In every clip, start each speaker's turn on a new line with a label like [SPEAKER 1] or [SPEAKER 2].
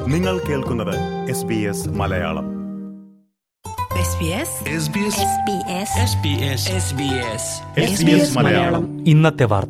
[SPEAKER 1] നിങ്ങൾ കേൾക്കുന്നത് S B S Malayalam SBS Malayalam
[SPEAKER 2] ഇന്നത്തെ വാർത്ത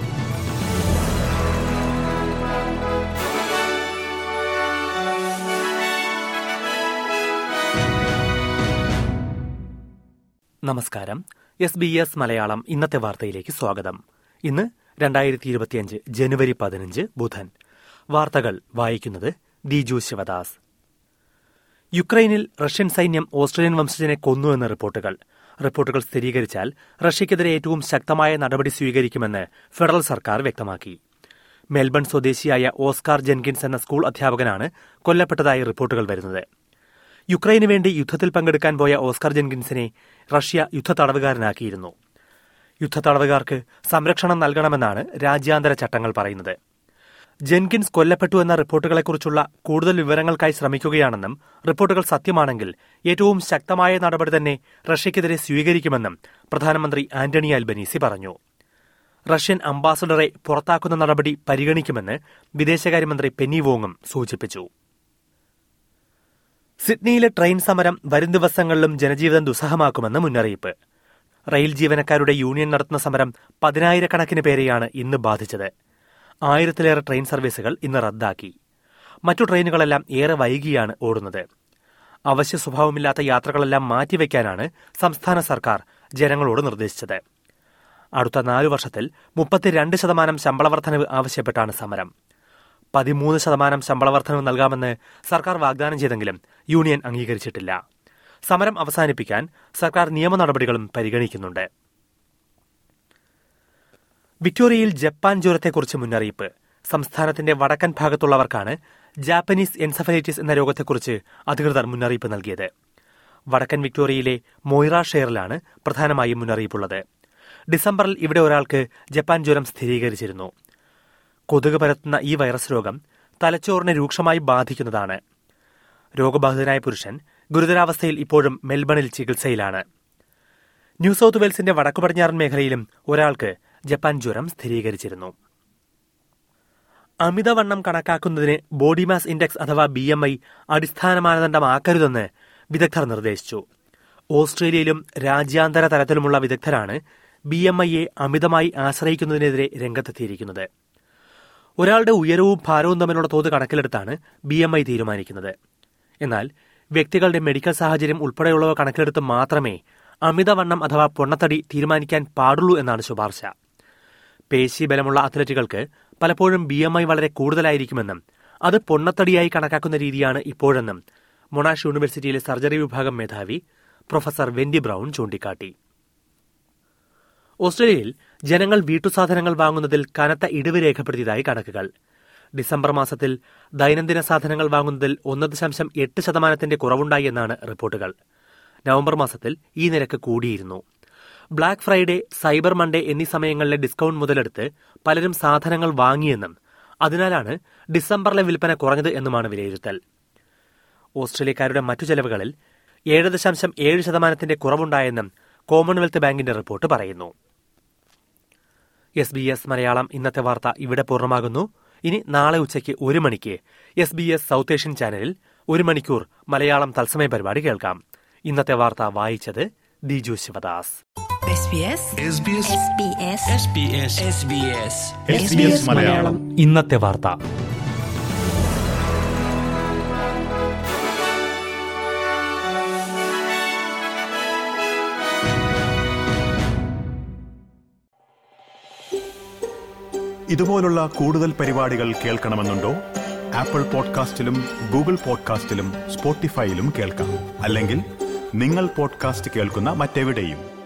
[SPEAKER 2] നമസ്കാരം എസ് ബി എസ് മലയാളം ഇന്നത്തെ വാർത്തയിലേക്ക് സ്വാഗതം ഇന്ന് രണ്ടായിരത്തി ഇരുപത്തിയഞ്ച് ജനുവരി പതിനഞ്ച് ബുധൻ വാർത്തകൾ വായിക്കുന്നത് ദിജു ശിവദാസ് യുക്രൈനിൽ റഷ്യൻ സൈന്യം ഓസ്ട്രേലിയൻ വംശജനെ കൊന്നുവെന്ന് റിപ്പോർട്ടുകൾ റിപ്പോർട്ടുകൾ സ്ഥിരീകരിച്ചാൽ റഷ്യയ്ക്കെതിരെ ഏറ്റവും ശക്തമായ നടപടി സ്വീകരിക്കുമെന്ന് ഫെഡറൽ സർക്കാർ വ്യക്തമാക്കി മെൽബൺ സ്വദേശിയായ ഓസ്കാർ ജെൻകിൻസ് എന്ന സ്കൂൾ അധ്യാപകനാണ് കൊല്ലപ്പെട്ടതായി റിപ്പോർട്ടുകൾ വരുന്നത് യുക്രൈന് വേണ്ടി യുദ്ധത്തിൽ പങ്കെടുക്കാൻ പോയ ഓസ്കാർ ജെൻകിൻസിനെ റഷ്യ യുദ്ധത്തടവുകാരനാക്കിയിരുന്നു യുദ്ധത്തടവുകാർക്ക് സംരക്ഷണം നൽകണമെന്നാണ് രാജ്യാന്തര ചട്ടങ്ങൾ പറയുന്നത് ജെൻകിൻസ് കൊല്ലപ്പെട്ടു എന്ന റിപ്പോർട്ടുകളെക്കുറിച്ചുള്ള കൂടുതൽ വിവരങ്ങൾക്കായി ശ്രമിക്കുകയാണെന്നും റിപ്പോർട്ടുകൾ സത്യമാണെങ്കിൽ ഏറ്റവും ശക്തമായ നടപടി തന്നെ റഷ്യയ്ക്കെതിരെ സ്വീകരിക്കുമെന്നും പ്രധാനമന്ത്രി ആന്റണി അൽബനീസി പറഞ്ഞു റഷ്യൻ അംബാസഡറെ പുറത്താക്കുന്ന നടപടി പരിഗണിക്കുമെന്ന് വിദേശകാര്യമന്ത്രി പെന്നി വോങ്ങും സൂചിപ്പിച്ചു സിഡ്നിയിലെ ട്രെയിൻ സമരം വരും ദിവസങ്ങളിലും ജനജീവിതം ദുസ്സഹമാക്കുമെന്ന് മുന്നറിയിപ്പ് റെയിൽ ജീവനക്കാരുടെ യൂണിയൻ നടത്തുന്ന സമരം പതിനായിരക്കണക്കിന് പേരെയാണ് ഇന്ന് ബാധിച്ചത് ആയിരത്തിലേറെ ട്രെയിൻ സർവീസുകൾ ഇന്ന് റദ്ദാക്കി മറ്റു ട്രെയിനുകളെല്ലാം ഏറെ വൈകിയാണ് ഓടുന്നത് അവശ്യ സ്വഭാവമില്ലാത്ത യാത്രകളെല്ലാം മാറ്റിവെക്കാനാണ് സംസ്ഥാന സർക്കാർ ജനങ്ങളോട് നിർദ്ദേശിച്ചത് അടുത്ത നാലു വർഷത്തിൽ മുപ്പത്തിരണ്ട് ശതമാനം ശമ്പള വർധനവ് ആവശ്യപ്പെട്ടാണ് സമരം പതിമൂന്ന് ശതമാനം ശമ്പള വർധനവ് നൽകാമെന്ന് സർക്കാർ വാഗ്ദാനം ചെയ്തെങ്കിലും യൂണിയൻ അംഗീകരിച്ചിട്ടില്ല സമരം അവസാനിപ്പിക്കാൻ സർക്കാർ നിയമ നടപടികളും പരിഗണിക്കുന്നുണ്ട് വിക്ടോറിയയിൽ ജപ്പാൻ ജ്വരത്തെക്കുറിച്ച് മുന്നറിയിപ്പ് സംസ്ഥാനത്തിന്റെ വടക്കൻ ഭാഗത്തുള്ളവർക്കാണ് ജാപ്പനീസ് എൻസഫലൈറ്റിസ് എന്ന രോഗത്തെക്കുറിച്ച് അധികൃതർ മുന്നറിയിപ്പ് നൽകിയത് വടക്കൻ വിക്ടോറിയയിലെ മൊയ്റ ഷെയറിലാണ് പ്രധാനമായും മുന്നറിയിപ്പുള്ളത് ഡിസംബറിൽ ഇവിടെ ഒരാൾക്ക് ജപ്പാൻ ജ്വരം സ്ഥിരീകരിച്ചിരുന്നു കൊതുക് പരത്തുന്ന ഈ വൈറസ് രോഗം തലച്ചോറിനെ രൂക്ഷമായി ബാധിക്കുന്നതാണ് രോഗബാധിതനായ പുരുഷൻ ഗുരുതരാവസ്ഥയിൽ ഇപ്പോഴും മെൽബണിൽ ചികിത്സയിലാണ് ന്യൂ സൌത്ത് വെയിൽസിന്റെ വടക്കു പടിഞ്ഞാറൻ മേഖലയിലും ഒരാൾക്ക് ജപ്പാൻ ജ്വരം സ്ഥിരീകരിച്ചിരുന്നു അമിതവണ്ണം കണക്കാക്കുന്നതിന് ബോഡി മാസ് ഇൻഡെക്സ് അഥവാ ബി എം ഐ അടിസ്ഥാന മാനദണ്ഡമാക്കരുതെന്ന് വിദഗ്ധർ നിർദ്ദേശിച്ചു ഓസ്ട്രേലിയയിലും രാജ്യാന്തര തലത്തിലുമുള്ള വിദഗ്ധരാണ് ബി എം ഐയെ അമിതമായി ആശ്രയിക്കുന്നതിനെതിരെ രംഗത്തെത്തിയിരിക്കുന്നത് ഒരാളുടെ ഉയരവും ഭാരവും തമ്മിലുള്ള തോത് കണക്കിലെടുത്താണ് ബി എം ഐ തീരുമാനിക്കുന്നത് എന്നാൽ വ്യക്തികളുടെ മെഡിക്കൽ സാഹചര്യം ഉൾപ്പെടെയുള്ളവ കണക്കിലെടുത്ത് മാത്രമേ അമിതവണ്ണം അഥവാ പൊണ്ണത്തടി തീരുമാനിക്കാൻ പാടുള്ളൂ എന്നാണ് ശുപാർശ പേശി ബലമുള്ള അത്ലറ്റുകൾക്ക് പലപ്പോഴും ബി എം ഐ വളരെ കൂടുതലായിരിക്കുമെന്നും അത് പൊണ്ണത്തടിയായി കണക്കാക്കുന്ന രീതിയാണ് ഇപ്പോഴെന്നും മൊണാഷ് യൂണിവേഴ്സിറ്റിയിലെ സർജറി വിഭാഗം മേധാവി പ്രൊഫസർ വെൻഡി ബ്രൌൺ ചൂണ്ടിക്കാട്ടി ഓസ്ട്രേലിയയിൽ ജനങ്ങൾ വീട്ടുസാധനങ്ങൾ വാങ്ങുന്നതിൽ കനത്ത ഇടിവ് രേഖപ്പെടുത്തിയതായി കണക്കുകൾ ഡിസംബർ മാസത്തിൽ ദൈനംദിന സാധനങ്ങൾ വാങ്ങുന്നതിൽ ഒന്ന് ദശാംശം എട്ട് ശതമാനത്തിന്റെ കുറവുണ്ടായി എന്നാണ് റിപ്പോർട്ടുകൾ നവംബർ മാസത്തിൽ ഈ നിരക്ക് കൂടിയിരുന്നു ബ്ലാക്ക് ഫ്രൈഡേ സൈബർ മൺഡേ എന്നീ സമയങ്ങളിലെ ഡിസ്കൌണ്ട് മുതലെടുത്ത് പലരും സാധനങ്ങൾ വാങ്ങിയെന്നും അതിനാലാണ് ഡിസംബറിലെ വിൽപ്പന കുറഞ്ഞത് എന്നുമാണ് വിലയിരുത്തൽ ഓസ്ട്രേലിയക്കാരുടെ മറ്റു ചെലവുകളിൽ ഏഴ് ദശാംശം ഏഴ് ശതമാനത്തിന്റെ കുറവുണ്ടായെന്നും കോമൺവെൽത്ത് ബാങ്കിന്റെ റിപ്പോർട്ട് പറയുന്നു എസ് ബി എസ് മലയാളം ഇന്നത്തെ വാർത്ത ഇവിടെ പൂർണ്ണമാകുന്നു ഇനി നാളെ ഉച്ചയ്ക്ക് ഒരു മണിക്ക് S B S South Asian ചാനലിൽ ഒരു മണിക്കൂർ മലയാളം തത്സമയ പരിപാടി കേൾക്കാം ഇന്നത്തെ വാർത്ത വായിച്ചത് ദിജു ശിവദാസ്
[SPEAKER 1] SBS മലയാളം
[SPEAKER 2] ഇന്നത്തെ വാർത്ത
[SPEAKER 1] ഇതുപോലുള്ള കൂടുതൽ പരിപാടികൾ കേൾക്കണമെന്നുണ്ടോ ആപ്പിൾ പോഡ്കാസ്റ്റിലും ഗൂഗിൾ പോഡ്കാസ്റ്റിലും സ്പോട്ടിഫൈയിലും കേൾക്കാം അല്ലെങ്കിൽ നിങ്ങൾ പോഡ്കാസ്റ്റ് കേൾക്കുന്ന മറ്റെവിടെയും